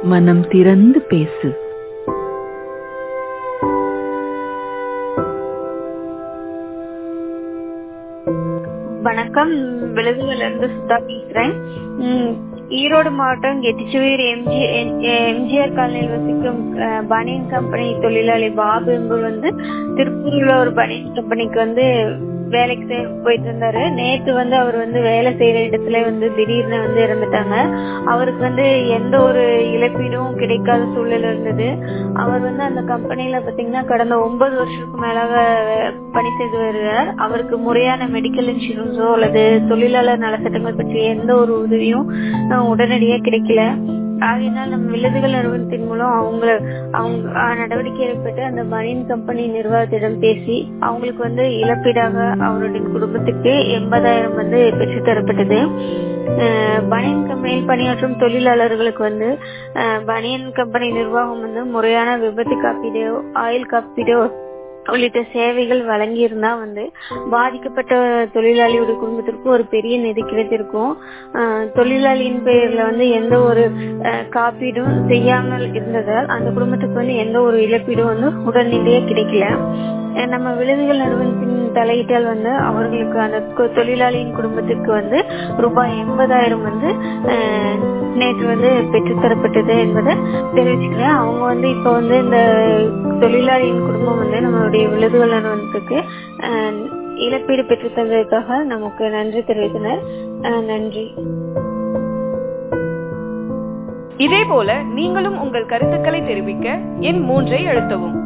மனம் திறந்து பேசு வணக்கம் விழுதுகள்ல இருந்து சுதா பேசுறேன் உம், ஈரோடு மாவட்டம் கெட்டிச்சுவீர் எம்ஜி எம்ஜிஆர் காலனியில் வசிக்கும் அஹ், பனியன் கம்பெனி தொழிலாளி பாபு என்பவர் வந்து திருப்பூர்ல ஒரு பனியன் கம்பெனிக்கு வந்து வேலைக்கு செய்- போயிட்டு இருந்தாரு நேத்து வந்து அவர் வந்து வேலை செய்யற இடத்துல வந்து திடீர்னு வந்து இறந்துட்டாங்க அவருக்கு வந்து எந்த ஒரு இழப்பீடும் கிடைக்காத சூழ்நிலை இருந்தது அவர் வந்து அந்த கம்பெனில பாத்தீங்கன்னா கடந்த ஒன்பது வருஷத்துக்கு மேலாக பணி செய்து வருகிறார் அவருக்கு முறையான மெடிக்கல் இன்சூரன்ஸோ அல்லது தொழிலாளர் நலச்சட்டங்கள் பற்றிய எந்த ஒரு உதவியும் அஹ், உடனடியா கிடைக்கல ஆகையினால் நம்ம விழுதுகள் நிறுவனத்தின் மூலம் அவங்க அவங்க அஹ், நடவடிக்கை எடுப்பட்டு அந்த மரின் கம்பெனி நிர்வாகத்திடம் பேசி அவங்களுக்கு வந்து இழப்பீடாக அவருடைய குடும்பத்துக்கு எண்பதாயிரம் வந்து பெற்று தரப்பட்டது அஹ், பனியன் கம்பெனியில் பணியாற்றும் தொழிலாளர்களுக்கு வந்து அஹ், பனியன் கம்பெனி நிர்வாகம் வந்து முறையான விபத்து காப்பீடு ஆயுள் காப்பீடு உள்ளிட்ட சேவைகள் வழங்கி இருந்தா வந்து பாதிக்கப்பட்ட தொழிலாளியோட குடும்பத்திற்கு ஒரு பெரிய நிதி கிடைத்திருக்கும் ஆஹ் தொழிலாளியின் பெயர்ல வந்து எந்த ஒரு ஆஹ் காப்பீடும் செய்யாமல் இருந்ததால் அந்த குடும்பத்துக்கு வந்து எந்த ஒரு இழப்பீடும் வந்து உடனடியே கிடைக்கல அஹ் நம்ம விழுதுகள் நிறுவனத்தின் தலையிட்டால் வந்து அவர்களுக்கு அந்த கு- தொழிலாளியின் குடும்பத்துக்கு வந்து ரூபாய் எண்பதாயிரம் வந்து ஆஹ் நேற்று வந்து பெற்றுத்தரப்பட்டது என்பதை தெரிவிச்சுக்கிறேன் அவங்க வந்து இப்ப வந்து இந்த தொழிலாளியின் குடும்பம் வந்து நம்மளுடைய விழுதுகள் நிறுவனத்துக்கு ஆஹ் இழப்பீடு பெற்று தந்ததுக்காக நமக்கு நன்றி தெரிவித்தனர் ஆஹ் நன்றி இதேபோல நீங்களும் உங்கள் கருத்துக்களை தெரிவிக்க எண் மூன்றை அழுத்தவும்